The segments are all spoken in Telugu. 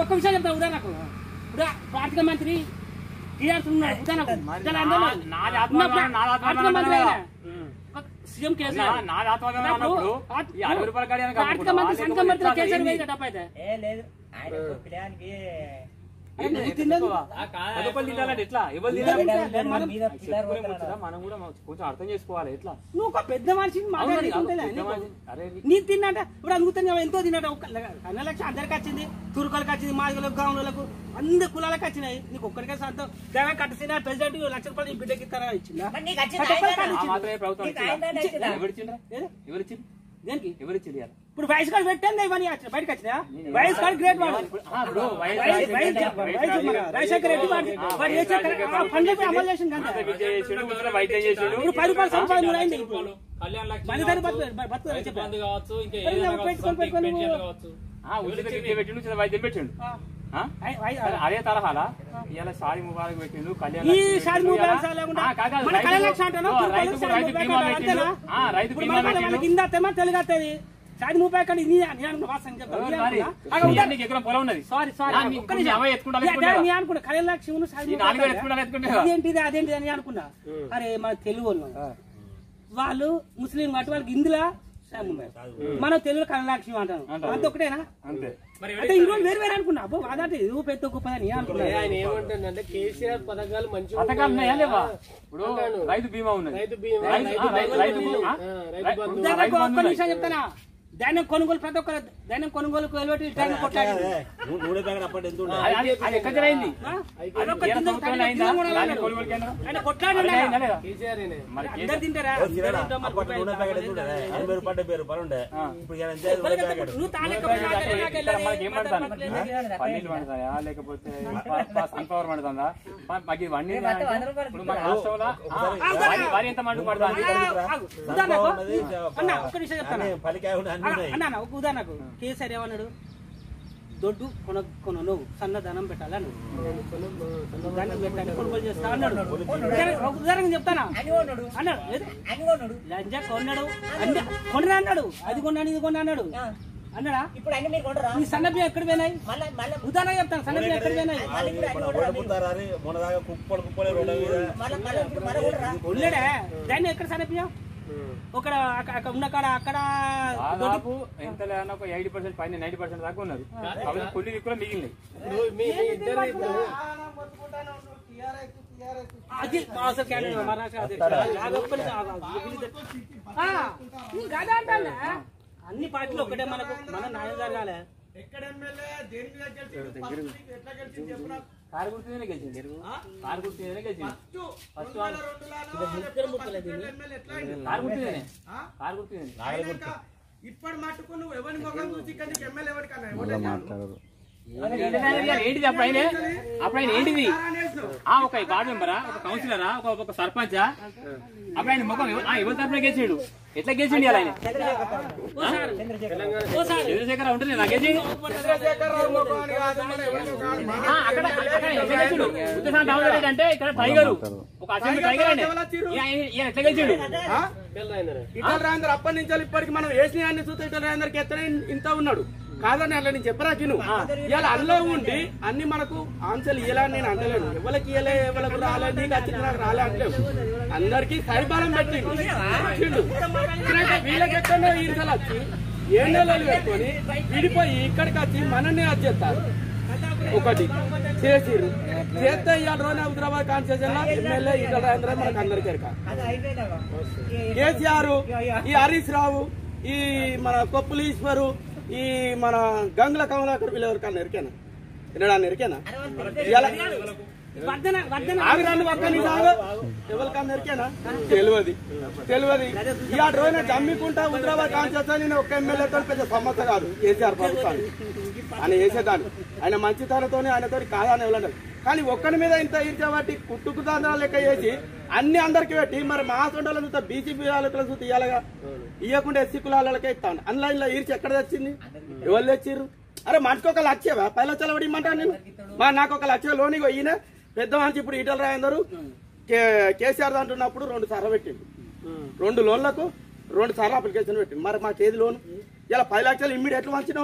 ఒక్క విషయం చెప్తా ఉదాహరణకు ఇప్పుడు ఆర్థిక మంత్రి టీఆర్ఎస్ ఉన్నాడు ఉదాహరణకు ఇద్దరు అందరూ ఉన్నారు. నాది ఆత్మహత్య, నాది ఆత్మహత్య ఆర్థిక మంత్రి అన్నాడు ఆయన. సీఎం కేసీఆర్ నా- నాది ఆత్మహత్య అన్నప్పుడు ఈ అరవై రూపాయల కాడి అని ఆర్థిక మంత్రి సంఘం పెడితే కేసీఆర్ వేయక డబ్బు అయితే ఏ లేదు ఆయన పిల్లగానికి అరే నువ్వు తిన్నది పది రూపాయలు తినాలంటే ఎట్లా ఎవరు బిడ్డ తినాలి బిడ్డ మన మీద పిల్లలు చెప్పుకునే పోతున్నాడు. ముచ్చట మనం కూడా కొంచెం అర్థం చేసుకోవాలి ఎట్లా నువ్వు ఒక పెద్ద మనిషిని అవును మరి, మాట్లాడుతుంటే పెద్ద మనిషి. అరే నీ- నీ తిన్నట ఇప్పుడు అందుకుతాను ఎంతో తిన్నట ఒక అన్న లక్ష అందరికి వచ్చింది తురుకలకు వచ్చింది మాదిగలకు గౌన్లకు అందరి కులాలకు వచ్చినాయి నీకు ఒక్కడికే సొంతం దేవా కట్టసిన ప్రెసిడెంట్ లక్ష రూపాయలు నీ బిడ్డకి ఇస్తారా ఇచ్చిందా మరి నీకు వచ్చిందా? లక్ష రూపాయలు ఆయన ఆ ఇచ్చింది. మాత్రమే ప్రభుత్వం నీకు ఇచ్చిందా? ఆయన ఇచ్చిందా? ఎవరిచ్చిండ్రా? ఏది? ఎవరిచ్చింది దేనికి ఎవరిచ్చింది ఇవాళ? ఇప్పుడు వయసు కార్డు పెట్టండి ఇవన్నీ వచ్చిన బయటకు వచ్చినా వయసు కార్డు గ్రేట్ వాడు ఆ, ఇప్పుడు వైఎస్ వయసు- రాజశేఖర వయసు- రెడ్డి- వయసు మన రాజశేఖర రెడ్డి వాడు వాడు చేసే ఆ పనులపై అమలు చేసింది అంత అంతే విద్య చేసిండు, ముసలి వైద్యం చేసిండు. ఇప్పుడు పది రూపాయలు సంపాదన కూడా అయింది ఇప్పుడు కళ్యాణ్ లక్ష్మి మన దగ్గర కావచ్చు, బతుకు బతుకు రైతు చెప్పాను బంధు కావచ్చు ఇంకా మరి ఏదైనా నువ్వు కావచ్చు, పెట్టుకొని సంథింగ్ పెట్టుకొని పెన్షన్లు నువ్వు- కావచ్చు ఆ, ఉచిత విద్య పెట్టిండు ఉచిత వైద్యం పెట్టిండు ఆ? ఐ- ఐ- సరే, అదే తరహాలా ఇవాళ షాది ముబారక్ పెట్టిండు కళ్యాణ్ ఈ లక్ష్మి షాది పెట్టిండు, ముబారక్ ఇవాళ- సార్ లేకుండా ఆ, కాదు, కాదు, మన రైతు- కళ్యాణ్ లక్ష్మి అంటాను, ఓ, తుర్కోలు రైతు షాది రైతు ముబారక్ బీమా అంటారు, పెట్టిండు అంతేనా? ఆ, రైతు ఇప్పుడు బీమా మన- మన పెట్టిండు కింద తెమ్మ తెలుగు వస్తుంది షాది ముబారక్ అని నీ నీ అనుకున్నా వాస్తవం చెప్తాను ఎవరు నీ మరి? అనుకున్నా? అక్కడ నీ ఉంటా- అన్నకి ఎకరం పొలం ఉన్నది సారీ సారీ నా నీ- ఒక్క నీ నిమిషం. అమ్మాయి ఎత్తుకుంటా, నే- ఎత్తుకుంటా. నే అనుకున్నా కళ్యాణ్ లక్ష్మి షాది ఈ ముబారక్ నాలుగు అంటే ఎత్తుకుంటా, ఎత్తుకుంటా. అదేంటిది అదేంటిది అని అనుకున్నా అరే మన తెలుగు వాళ్ళు వాళ్ళు ముస్లిం కాబట్టి వాళ్ళకి ఇందులో షాది ముబారక్ మనం తెలుగు కళ్యాణ్ లక్ష్మి అంటాను అంటారు. అంత ఒకటేనా అంతే అంటే ఇంకో వేరు వేరు అనుకున్నా అబ్బో అదంటే నువ్వు పెద్ద గొప్పదని అనుకున్నా ఆయన ఏమంటుందంటే కేసీఆర్ పథకాలు మంచిగా పథకాలు ఉన్నాయా లేవా ఇప్పుడు రైతు బీమా ఉన్నది రైతు బీమా, రైతు- రైతు ఆ, రైతు- రైతు బీమా, ఆ? ఆ, రైతు రై- బంధు. ఆ, దానికి రైతు ఒక్క బంధు నిమిషం ఉన్నది. చెప్తానా ధాన్యం కొనుగోలు ప్రతి ఒక్క ధాన్యం కొనుగోలు వెళ్ళబెట్టి ట్యాంక్ కొట్టాడు నూ- నూనె ప్యాకెట్ అప్పటి ఎంత ఉండే అది- అది- అది ఎక్కడ జరిగింది ఆ? అది అదొక్క ఏ తిందో సంవత్సరంలో ధాన్యం అయిందా? తినడం కూడా ధాన్యం లేదు. కొనుగోలు కేంద్రం? ఆయన కొట్లాడు అది అయిందా లేదా? కేసీఆర్ ఈయనే. మరి అందరు తింటారా ఓ తినరా? అందరూ తింటాం, అప్పటి నూనె ప్యాకెట్ ఎంత ఉండే ఎనభై రూపాయలు డెబ్బై రూపాయలు ఉండే ఇప్పుడు ఇవాళ ఎంత అయింది నూనె ప్యాకెట్ నువ్వు తాలెక్క ఇక్కడ మనకి ఏం పడతాను పల్లీలు పండుతాయా లేకపోతే సన్ఫ్లవర్ పండుతుందా మ- మాకు ఇది వండి వంద- వంద రూపాయలు ఇప్పుడు మన రాష్ట్రంలో ఆ, వరి- వరి ఎంత మండు పడుతుంది అన్న ఒక్క నిమిషం చెప్తాను అన్ని పలికాయ ఉన్నాయి అన్ని ఉన్నాయి అన్న ఒక ఉదాహరణకు కేసీఆర్ ఏమన్నాడు దొడ్డు కొన కొన నువ్వు సన్నదనం పెట్టాలా నువ్వు దాన్ని పెట్టాలి కొనుగోలు చేస్తా అన్నాడు ఉదాహరణ- ఒక ఉదాహరణ చెప్తానా అని కొన్నాడు అన్నాడు ఏది? అని కొన్నాడు లంజా కొన్నాడు అన్ని కొనరా అన్నాడు అది కొన్నాను ఇది కొన్నా అన్నాడు ఆ. అన్నాడా ఇప్పుడు అన్ని మీరు కొనరా ఈ సన్న బియ్యం ఎక్కడ పోయినాయి మళ్ళా మళ్ళా ఉదాహరణ చెప్తాను సన్న బియ్యం ఎక్కడ పోయినాయి మళ్ళీ ఇప్పుడు అన్ని మన కొనరా రోడ్డు పుంతారా అని మొన్న దాకా కుప్పలు కుప్పలే రోడ్డు మీద మళ్ళా మళ్ళా ఇప్పుడు మళ్ళా కొనరా ఉండడే దాన్ని ఎక్కడ సన్న బియ్యం ఒక అక్క- అక్కడ ఉన్న కాడ అక్కడ దొడ్డు దాదాపు ఎంత లేదన్నా ఒక ఎయిటీ పర్సెంట్ పైన నైన్టీ పర్సెంట్ దాకా ఉన్నది కాబట్టి కొన్ని కూడా మిగిలినాయి ఇప్పుడు మీ మీ ఇద్దరు ఇప్పుడు అది అసలు క్యాండిడేట్ మహారాష్ట్ర అధ్యక్షుడు. అది ఒక్కరి- ఆ, ఆ, వీళ్ళిద్దరు. ఆ, నీకు అదే అంటాను. అన్ని పార్టీలు ఒకటే మనకు మన న్యాయం జరగాలి కారు గుర్తునే గెలిచింది కారు గుర్తునే గెలిచింది ఫస్ట్ ముక్కలు ముక్కలు అది. కారు గుర్తునే కారు గుర్తునే ఇప్పటి మట్టుకు నువ్వు ఎవరి ముఖం చూసి ఇక్కడ నీకు ఎమ్మెల్యే ఎవరికన్నా ఏంటిది అప్పుడు ఆయన అప్పుడు ఆయన ఏంటిది ఆ ఒక వార్డు మెంబరా ఒక కౌన్సిలరా ఒక ఒక సర్పంచా అప్పుడు ఆయన ముఖం ఎవ- ఆ, ఎవరి తరఫున గెలిచాడు ఎట్లా గెలిచిండు ఇవాళ ఆయన చంద్రశేఖర్ ఉంటుంది నాకు గెలిచిండు ఆ, అక్కడ అక్కడ ఎట్లా గెలిచిండు ఉత్తరాంధ్ర రామరెడ్డి రెడ్డి అంటే ఇక్కడ టైగర్ ఒక అసెంబ్లీ టైగర్ అండి ఈయన- ఈయన ఎట్లా గెలిచిండు ఇటల రాజేందర్ అప్పటి నుంచి ఇప్పటికి మనం వేసిన అన్ని చూస్తే ఇటల రాజేందర్కి ఎత్తనే ఇంత ఉన్నాడు కాదని అట్లా నేను చెప్పరా తిను ఇవాళ అందులో ఉండి అన్ని మనకు ఆన్సర్లు ఇవ్వాలని నేను అంటలేను ఎవరికి ఇవ్వలే ఎవరికి రాలే నీకు వచ్చింది నాకు రాలే అంటలేవు అందరికి సరిపాలన పెట్టిండు పెట్టిండు. ఇక్కడైతే వీళ్ళకి ఎక్కడో ఈరిసలు వచ్చి ఏ నెలలు పెట్టుకొని విడిపోయి ఇక్కడికి వచ్చి మనల్ని వచ్చేస్తారు ఒకటి చేసిరు చేస్తే ఇవాళ రోజున హైదరాబాద్ కాన్స్టిట్యూషన్ లో ఎమ్మెల్యే ఇటల రాజేంద్ర మనకు అందరికీ ఎరక. అది అయిపోయిందా కేసీఆర్ ఈ హరీష్ రావు ఈ మన కొప్పులు ఈశ్వరు ఈ మన గంగుల కమలాకర్ వీళ్ళు ఎవరికన్నా ఎరికేనా వినడాన్ని ఎరికేనా ఇలా వర్ధన వర్ధన ఆవిరాన్ని పక్కన సాగు ఎవరికన్నా ఎరికేనా తెలియదు తెలియదు ఇవాళ రోజున జమ్మికుంటా హైదరాబాద్ కాన్స్టిట్యూషన్ నేను ఒక్క ఎమ్మెల్యేతో పెద్ద సమస్య కాదు కేసీఆర్ ప్రభుత్వాన్ని ఆయన వేసేదాన్ని ఆయన మంచితనంతో ఆయనతో కాదని ఎవరంటారు కానీ ఒక్కరి మీద ఇంత ఇచ్చేవాటి కుట్టుకు దాంద్రాలు లెక్క చేసి అన్ని అందరికి పెట్టి మరి మా సొంటల చూస్తే బీజేపీ వాళ్ళకి చూస్తే ఇవ్వాలగా ఇవ్వకుండా ఎస్సీ కులాలకే ఇస్తాను అందులో ఈర్చి ఎక్కడ తెచ్చింది ఎవరు తెచ్చిర్రు అరే మనిషికి ఒక లక్షవా పది లక్షలు ఎవడు ఇమ్మంటాను నేను మా నాకు ఒక లక్ష లోన్ ఇగో ఈయన పెద్ద మనిషి ఇప్పుడు ఈటల రాయందరు కేసీఆర్ అంటున్నప్పుడు రెండు సార్లు పెట్టిండు రెండు లోన్లకు రెండు సార్లు అప్లికేషన్ పెట్టిండు మరి మాకు ఏది లోన్ ఇలా పది లక్షలు ఇమ్మీడియట్ వంచినావు నువ్వు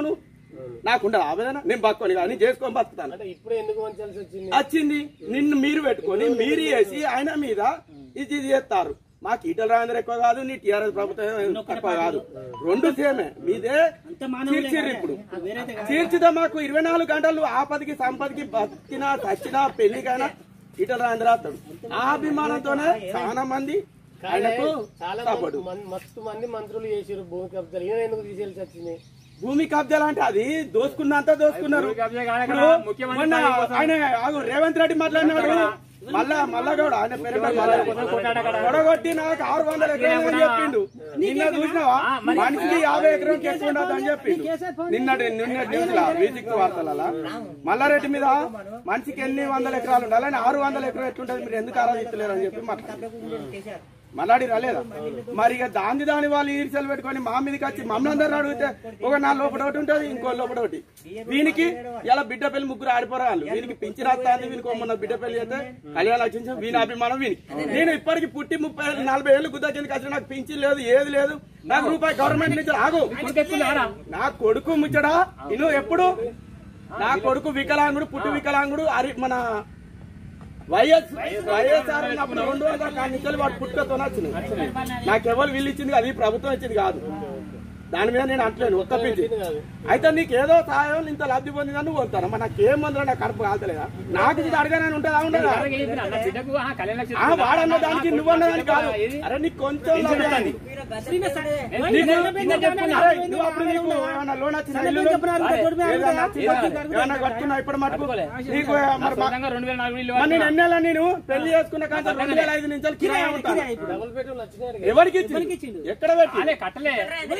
నాకుండదు ఆవేదన నేను బతుకోని కానీ చేసుకొని బతుకుతాను అంటే ఇప్పుడు ఎందుకు వంచాల్సి వచ్చింది వచ్చింది నిన్ను మీరు పెట్టుకొని మీరు వేసి ఆయన మీద ఇది ఇది చేస్తారు మాకు ఈటల రాజేంద్ర ఎక్కువ కాదు నీ టీఆర్ఎస్ ప్రభుత్వం తక్కువ కాదు రెండు సేమే మీదే అంత మానవులే తీర్చిర్రు కదా. ఇప్పుడు వేరైతే కాదు. తీర్చితే మాకు ఇరవై నాలుగు గంటలు ఆపదికి సంపదికి బతికినా చచ్చినా పెళ్లికైనా ఈటల రాజేంద్ర అతడు ఆ అభిమానంతోనే చాలా మంది ఆయనకు చాలా సపోర్ట్ మంది- మన్- మస్తు మంది మంత్రులు చేసారు భూమి కబ్జాలు ఈయన ఎందుకు తీసేయాల్సి వచ్చింది భూమి కబ్జాలు అంటే అది దోసుకున్నంత దోసుకున్నారు భూమి కబ్జా కాదు ఇప్పుడు కదా, ముఖ్యమంత్రి మొన్న పదవి కోసం. ఆయన ఆగు, రేవంత్ రెడ్డి మాట్లాడినాడు మళ్ళా మళ్ళా కూడా ఆయన పేరు మీద మాట్లాడాడు. కొడగొట్టి నాకు ఆరు వందల ఎకరాలు అని చెప్పిండు నిన్న చూసినావా మనిషికి యాభై ఎకరం ఎక్కువ ఉండదు అని చెప్పిండు నిన్నటి నిన్నటి న్యూస్ లా బీజిక్ వార్తల మల్లారెడ్డి మీద మనిషికి ఎన్ని వందల ఎకరాలు ఉండాలని ఆరు వందల ఎకరం ఎట్లుంటది మీరు ఎందుకు ఆరాధిస్తలేరు అని చెప్పి మాట్లాడారు కేసీఆర్ మల్లాడి రాలేదా మరి ఇక దాని దాని వాళ్ళు ఈర్చలు పెట్టుకొని మా మీదకి వచ్చి మమ్మల్ని అందరూ అడిగితే ఒక నా లోపల ఒకటి ఉంటుంది ఇంకో లోపల ఒకటి దీనికి ఇలా బిడ్డ పెళ్లి ముగ్గురు ఆడిపోరాళ్ళు వీనికి పింఛన్ వస్తుంది వీనికి మొన్న బిడ్డ పెళ్లి అయితే కళ్యాణ లక్షించి వీని అభిమానం వీని నేను ఇప్పటికి పుట్టి ముప్పై నలభై ఏళ్ళు గుద్దా కిందకి వచ్చి నాకు పింఛన్ లేదు ఏది లేదు నాకు రూపాయి గవర్నమెంట్ నుంచి ఆగు నా కొడుకు ముచ్చడా ఇను ఎప్పుడు నా కొడుకు వికలాంగుడు పుట్టి వికలాంగుడు అరి మన వైఎస్ వైఎస్ఆర్ ఉన్నప్పుడు రెండు వందల కానికలు వాడు పుట్టుకతో వచ్చినాయి నాకెవరు వీళ్ళు ఇచ్చింది అది ప్రభుత్వం ఇచ్చింది కాదు దాని మీద నేను అంటలేను ఒక్క పిచ్చి అయితే నీకు ఏదో సహాయం ఇంత లబ్ధి పొందిందని నువ్వు వస్తాను మరి నాకేం మందులో నాకు కడుపు కాదలేదా నాకు ఇది అడగానని ఉంటుందా ఉండదా అన్న బిడ్డకు ఆ కళ్యాణ లక్ష్మి ఆ వాడన్న దానికి నువ్వు అన్నదానికి కాదు అరే నీకు కొంచెం లబ్ధి ఉంది. మీరు గద్దె నీకు- అరే, నువ్వు అప్పుడు నీకు ఏమన్నా లోన్ వచ్చిందా? ఇల్లు లోన్? ఏదన్నా వచ్చిందా? ఏమన్నా కట్టుకున్నా ఇప్పుడు మటుకు నీకు మరి మా- సొంతంగా రెండు వేల నాలుగు ఇల్లు మరి నేను ఎన్నేళ్ళ నేను పెళ్లి చేసుకున్న కాంత రెండు వేల ఐదు నుంచి కిరాయి ఉంటాను డబుల్ బెడ్రూమ్ వచ్చినాయి ఎవరికి ఇచ్చిండు ఎక్కడ పెట్టి అలే కట్టలే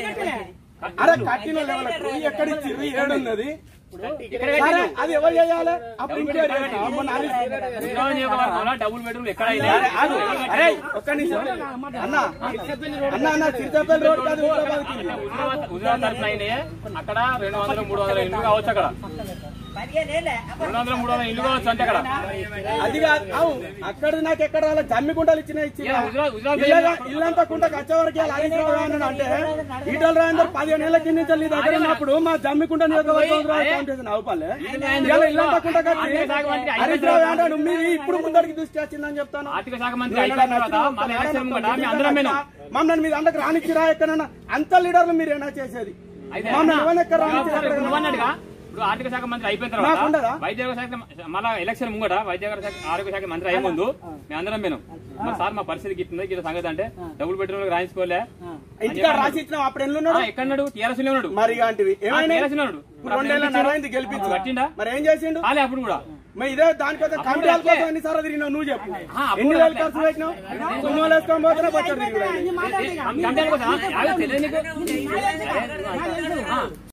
అరే కట్టిన లెవెల్ ఎక్కడ ఇచ్చింది ఏడున్నది ఇక్కడ సరే అది ఎవరు చేయాలి అప్పుడు ఇంకేడు చేయాలి. మొన్న హరీష్ ఉద్యోగ నియోజకవర్గంలో డబుల్ బెడ్రూమ్ ఎక్కడ అయితే అరే, ఆగు. అరే ఒక్క నిమిషం అన్న అన్న అన్న చిరుతపల్లి రోడ్ కాదు హుజరాబాద్ కి. హుజరాబాద్ హుజరాబాద్ తరఫున అయినాయి అక్కడ రెండు వందల మూడు వందల ఇల్లు కావచ్చు అక్కడ పదిహేను ఏళ్ళే రెండు వందల మూడు వందల ఇల్లు కావచ్చు అంతే అక్కడ అది కాదు అవు అక్కడ నాకు ఎక్కడ రాలే జమ్మి కుంటలు ఇచ్చిన ఇచ్చిన ఏ, హుజరాబాద్ హుజరాబాద్ ఇల్లంతా- ఇల్లంతా కుంట కచ్చవరకు హరీష్ రావు గారు అంటే ఈటల రాజేందర్ పదిహేను ఏళ్ల కింద నుంచి నీ దగ్గర ఉన్నప్పుడు మా జమ్మి కుంట నియోజకవర్గం నవ్వుపల్లె ఇలా ఇల్లంతా కుంట కట్టి హరీష్ రావు అంటాడు మీరు ఇప్పుడు ముందడికి దృష్టి వచ్చిందని చెప్తాను ఆర్థిక శాఖ మంత్రి అయిపోయిన తర్వాత మళ్ళీ ఎలక్షన్ ముంగట మీ అందరం మేము మమ్మల్ని మీద అందరికి రానిచ్చిరా ఎక్కడన్నా అంత లీడర్లు మీరు ఏనా చేసేది అయితే మమ్మల్ని ఎవరిని ఎక్కడ నువ్వు రానిచ్చిరా అన్నట్టుగా ఇప్పుడు ఆర్థిక శాఖ మంత్రి అయిపోయిన నాకుండదా? తర్వాత వైద్య ఆరోగ్య శాఖ మళ్ళా ఎలక్షన్ ముంగట వైద్య ఆరోగ్య శాఖ ఆరోగ్య శాఖ మంత్రి అయ్యే ముందు మేము అందరం మేము మరి సార్ మా పరిస్థితి గిట్టింది గిట్ల సంగతి అంటే డబుల్ బెడ్రూమ్ రాయించుకోలే ఇంటికాడ రాసి ఇచ్చినాం అప్పుడు ఎల్లు ఉన్నాడు ఎక్కడున్నాడు టీఆర్ఎస్ లో ఉన్నాడు మరి ఇలాంటివి ఏమైనా టీఆర్ఎస్ ఉన్నాడు ఇప్పుడు రెండేళ్ల నరైంది గెలిపించు కట్టిండా మరి ఏం చేసిండు కాలే అప్పుడు కూడా మరి ఇదే దానికోసం కమిటీల కోసం ఎన్నిసార్లు తిరిగినావు నువ్వు చెప్పు అప్పుడు ఎన్ని వేలు అట్లే. ఖర్చు పెట్టినావు సున్నోలు వేసుకొని పోతేనే బచ్చాడు తిరిగి కంపెనీ కోసం తెలియదు నీకు